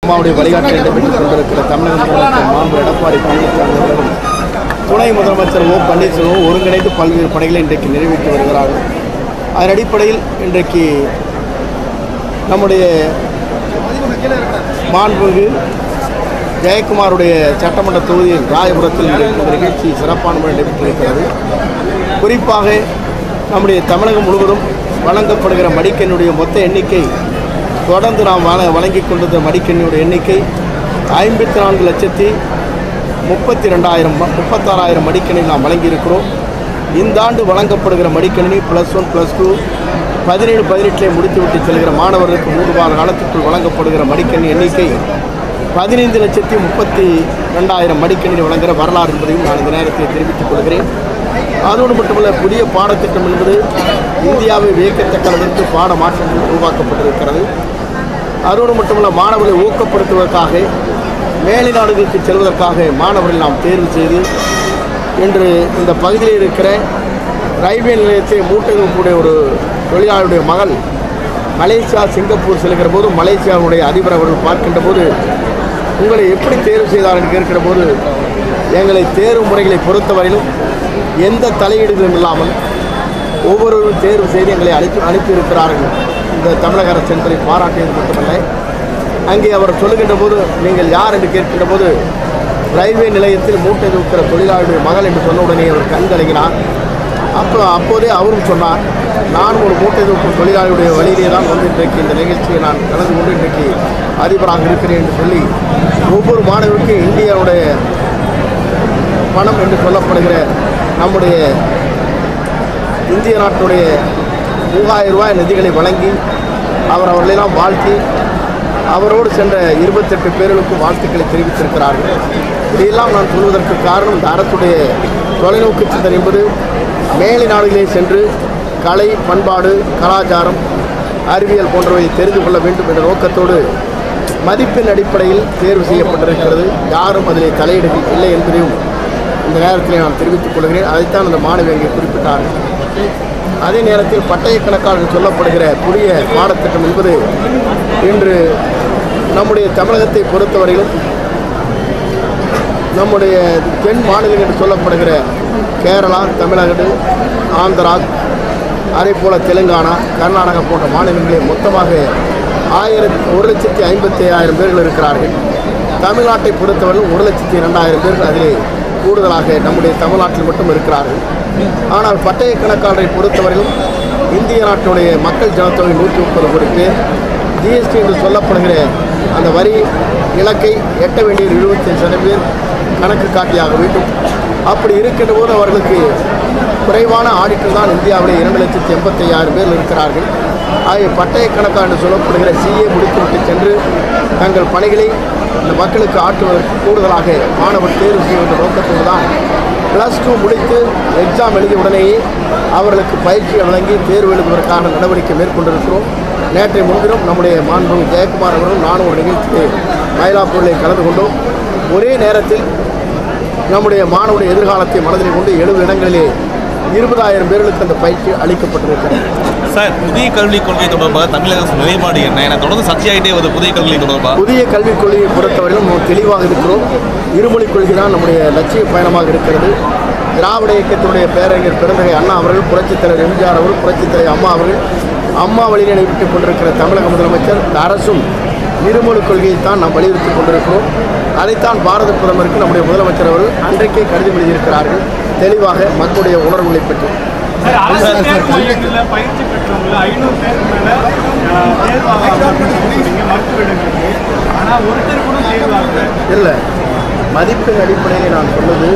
அம்மாவுடைய வழிகாட்டலை பெற்றுக் கொண்டிருக்கிற தமிழக முதலமைச்சர் மாண்பு எடப்பாடி பழனிசாமி அவர்களும் துணை முதலமைச்சர் ஓ பன்னீர்செல்வம் ஒருங்கிணைந்து பல்வேறு பணிகளை இன்றைக்கு நிறைவேற்றி வருகிறார்கள் அதன் அடிப்படையில் இன்றைக்கு நம்முடைய மாண்புமிகு ஜெயக்குமாருடைய சட்டமன்ற தொகுதியில் ராயபுரத்தில் இன்றைக்கு இந்த நிகழ்ச்சி சிறப்பான முறையில் நடைபெற்றிருக்கிறது குறிப்பாக நம்முடைய தமிழகம் முழுவதும் வழங்கப்படுகிற மடிக்கண்ணுடைய மொத்த எண்ணிக்கை தொடர்ந்து நாம் வழ வழங்கி கொண்டிருந்த மடிக்கண்ணியுடைய எண்ணிக்கை ஐம்பத்தி நான்கு லட்சத்தி முப்பத்தி ரெண்டாயிரம் முப்பத்தாறாயிரம் மடிக்கணி நாம் வழங்கியிருக்கிறோம் இந்த ஆண்டு வழங்கப்படுகிற மடிக்கணினி ப்ளஸ் ஒன் ப்ளஸ் டூ பதினேழு பதினெட்டிலே முடித்துவிட்டு செல்கிற மாணவர்களுக்கு மூன்று மாத காலத்துக்குள் வழங்கப்படுகிற மடிக்கணி எண்ணிக்கை பதினைந்து லட்சத்தி முப்பத்தி ரெண்டாயிரம் மடிக்கணினி வழங்குகிற வரலாறு என்பதையும் நான் இந்த நேரத்தில் தெரிவித்துக் கொள்கிறேன் அதோடு மட்டுமல்ல புதிய பாடத்திட்டம் என்பது இந்தியாவை வியக்கத்தக்க அளவிற்கு பாட மாற்றங்கள் உருவாக்கப்பட்டிருக்கிறது அதோடு மட்டுமல்ல மாணவர்களை ஊக்கப்படுத்துவதற்காக மேலை நாடுகளுக்கு செல்வதற்காக மாணவர்கள் நாம் தேர்வு செய்து இன்று இந்த பகுதியில் இருக்கிற ரயில்வே நிலையத்தை மூட்டைக்கூடிய ஒரு தொழிலாளருடைய மகள் மலேசியா சிங்கப்பூர் செல்கிற போது மலேசியாவுடைய அதிபர் அவர்கள் பார்க்கின்ற போது உங்களை எப்படி தேர்வு செய்தார் என்று கேட்கிற போது எங்களை தேர்வு முறைகளை பொறுத்தவரையிலும் எந்த தலையீடுகளும் இல்லாமல் ஒவ்வொருவரும் தேர்வு செய்து எங்களை அனுப்பி அனுப்பியிருக்கிறார்கள் இந்த தமிழக அரசு என்பதை பாராட்டியது மட்டுமல்ல அங்கே அவர் சொல்லுகின்ற போது நீங்கள் யார் என்று கேட்கின்ற போது ரயில்வே நிலையத்தில் மூட்டை தூக்கிற தொழிலாளருடைய மகள் என்று சொன்ன உடனே அவர் கண்கலங்கினார் அப்போ அப்போதே அவரும் சொன்னார் நானும் ஒரு மூட்டை தூக்கும் தொழிலாளியுடைய வழியிலே தான் வந்து இன்றைக்கு இந்த நிகழ்ச்சியை நான் கலந்து கொண்டு இன்றைக்கு அதிபராக இருக்கிறேன் என்று சொல்லி ஒவ்வொரு மாணவருக்கும் இந்தியாவுடைய பணம் என்று சொல்லப்படுகிற நம்முடைய இந்திய நாட்டுடைய மூவாயிரம் ரூபாய் நிதிகளை வழங்கி அவர் அவர்களெல்லாம் வாழ்த்தி அவரோடு சென்ற இருபத்தெட்டு பேர்களுக்கு வாழ்த்துக்களை தெரிவித்திருக்கிறார்கள் இதையெல்லாம் நான் சொல்வதற்கு காரணம் இந்த அரசுடைய தொலைநோக்கு சிந்தனை என்பது மேலை நாடுகளே சென்று கலை பண்பாடு கலாச்சாரம் அறிவியல் போன்றவை தெரிந்து கொள்ள வேண்டும் என்ற நோக்கத்தோடு மதிப்பின் அடிப்படையில் தேர்வு செய்யப்பட்டிருக்கிறது யாரும் அதிலே தலையீடு இல்லை என்பதையும் இந்த நேரத்தில் நான் தெரிவித்துக் கொள்கிறேன் அதைத்தான் அந்த மாணவி அங்கே குறிப்பிட்டார்கள் அதே நேரத்தில் பட்டய கணக்காளர்கள் சொல்லப்படுகிற புதிய பாடத்திட்டம் என்பது இன்று நம்முடைய தமிழகத்தை பொறுத்தவரையிலும் நம்முடைய தென் மாநிலங்கள் என்று சொல்லப்படுகிற கேரளா தமிழ்நாடு ஆந்திரா அதே போல் தெலுங்கானா கர்நாடகா போன்ற மாநிலங்களில் மொத்தமாக ஆயிரத்தி ஒரு லட்சத்தி ஐம்பத்தி ஆயிரம் பேர்கள் இருக்கிறார்கள் தமிழ்நாட்டை பொறுத்தவரையில் ஒரு லட்சத்தி ரெண்டாயிரம் பேர்கள் அதிலே கூடுதலாக நம்முடைய தமிழ்நாட்டில் மட்டும் இருக்கிறார்கள் ஆனால் பட்டய கணக்காளரை பொறுத்தவரையிலும் இந்திய நாட்டுடைய மக்கள் ஜனத்தொகை நூற்றி முப்பது கோடி பேர் ஜிஎஸ்டி என்று சொல்லப்படுகிற அந்த வரி இலக்கை எட்ட வேண்டிய எழுபத்தஞ்சு சதவீதம் கணக்கு காட்டியாக வேண்டும் அப்படி இருக்கின்ற போது அவர்களுக்கு குறைவான ஆடிட்டர் தான் இந்தியாவிலே இரண்டு லட்சத்தி எண்பத்தி ஐயாயிரம் பேர் இருக்கிறார்கள் ஆகிய பட்டய கணக்காக என்று சொல்லப்படுகிற சிஏ முடித்துவிட்டு சென்று தங்கள் பணிகளை இந்த மக்களுக்கு ஆற்றுவதற்கு கூடுதலாக மாணவர் தேர்வு செய்ய வேண்டிய நோக்கத்தோடு தான் ப்ளஸ் டூ முடித்து எக்ஸாம் எழுதிய உடனேயே அவர்களுக்கு பயிற்சி வழங்கி தேர்வு எழுதுவதற்கான நடவடிக்கை மேற்கொண்டிருக்கிறோம் நேற்றைய முன்தினம் நம்முடைய மாண்பு ஜெயக்குமார் அவர்களும் நானும் ஒரு நிகழ்ச்சியில் மயிலாப்பூரில் கலந்து கொண்டோம் ஒரே நேரத்தில் நம்முடைய மாணவருடைய எதிர்காலத்தை மனதில் கொண்டு எழுபது இடங்களிலே இருபதாயிரம் பேர்களுக்கு அந்த பயிற்சி அளிக்கப்பட்டிருக்கிறது சார் புதிய கல்விக் கொள்கை தொடர்பாக தமிழக அரசு நிலைப்பாடு என்ன என தொடர்ந்து சர்ச்சையாகிட்டே வருது புதிய கல்விக் தொடர்பாக புதிய கல்விக் கொள்கையை பொறுத்தவரையிலும் நாம் தெளிவாக இருக்கிறோம் இருமொழிக் கொள்கை தான் நம்முடைய லட்சிய பயணமாக இருக்கிறது திராவிட இயக்கத்தினுடைய பேரறிஞர் பெருந்தகை அண்ணா அவர்கள் புரட்சித் தலைவர் எம்ஜிஆர் அவர்கள் புரட்சித் தலைவர் அம்மா அவர்கள் அம்மா வழியிலே நடைபெற்றுக் கொண்டிருக்கிற தமிழக முதலமைச்சர் இந்த அரசும் இருமொழிக் கொள்கையை தான் நாம் வலியுறுத்திக் கொண்டிருக்கிறோம் அதைத்தான் பாரத பிரதமருக்கு நம்முடைய முதலமைச்சர் அவர்கள் அன்றைக்கே கடிதம் எழுதியிருக்கிறார்கள் தெளிவாக மக்களுடைய உணர்வுகளை பற்றி சார் அரசு தேர்வு மையங்களில் பயிற்சி பெற்றவங்கள ஐநூறு பேருக்கு மேல அஹ், தேர்வாக சொன்னீங்க மருத்துவர்களுக்கு ஆனால் ஒருத்தர் கூட தேர்வாகல இல்லை மதிப்பெண் அடிப்படையில் நான் சொன்னது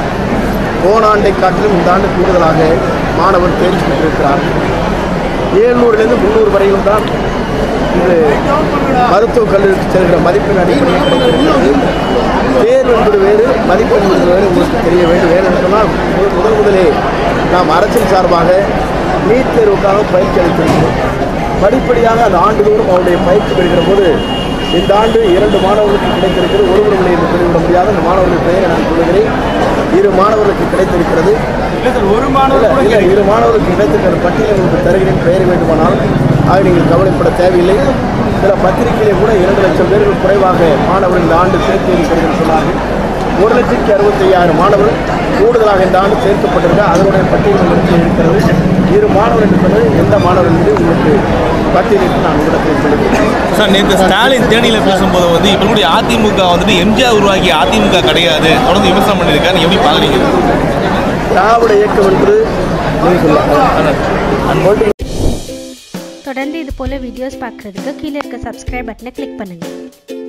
போன ஆண்டை காட்டிலும் இந்த ஆண்டு கூடுதலாக மாணவர் தேர்ச்சி பெற்றிருக்கிறார் ஏழ்நூறுலேருந்து முந்நூறு வரையிலும் தான் இது மருத்துவக் கல்லூரிக்கு செல்கிற மதிப்பெண் அடிப்படையில் கிடைத்திருக்கிறது தேர்வு என்பது வேறு மதிப்பெண் என்பது வேறு உங்களுக்கு தெரிய வேண்டும் ஏனென்று சொன்னால் முதல் முதல் முதலே நாம் அரசின் சார்பாக நீட் தேர்வுக்காக பயிற்சி அளித்திருக்கிறோம் படிப்படியாக அந்த ஆண்டுதோறும் அவருடைய பயிற்சி பெறுகிற போது இந்த ஆண்டு இரண்டு மாணவர்களுக்கு கிடைத்திருக்கிறது ஒருவர் விலை என்று சொல்லிவிட முடியாத அந்த மாணவர்கள் பெயரை நான் சொல்லுகிறேன் இரு மாணவர்களுக்கு கிடைத்திருக்கிறது இல்லை சார் ஒரு இல்ல, மாணவர் கூட இல்ல, இரு மாணவர்களுக்கு கிடைத்திருக்கிற பட்டியலை உங்களுக்கு தருகிறேன் பெயர் வேண்டுமானால் ஆக நீங்கள் கவலைப்பட தேவையில்லை சில பத்திரிகையிலே கூட இரண்டு லட்சம் பேர்கள் குறைவாக மாணவர்கள் இந்த ஆண்டு சேர்த்து இருக்கிறது சொன்னார்கள் ஒரு லட்சத்தி அறுபத்தி ஐயாயிரம் மாணவர்கள் கூடுதலாக இந்த ஆண்டு சேர்க்கப்பட்டிருக்க அதனுடைய பட்டியல் உங்களுக்கு இருக்கிறது இரு மாணவர் என்று சொன்னது எந்த மாணவர் என்று உங்களுக்கு பட்டியலிட்டு நான் உங்களுக்கு சொல்லுகிறேன் சார் நேற்று ஸ்டாலின் தேனியில் பேசும்போது வந்து இப்போ கூடிய அதிமுக வந்துட்டு எம்ஜிஆர் உருவாக்கிய அதிமுக கிடையாது தொடர்ந்து விமர்சனம் பண்ணியிருக்காரு நீங்க எப்படி பார்க்குறீங்க திராவிட இயக்கம் என்று நீங்கள் சொல்லலாம் தொடர்ந்து இது போல் வீடியோஸ் பார்க்குறதுக்கு கீழே இருக்க சப்ஸ்கிரைப் பட்டனை கிளிக் பண்ணுங்கள்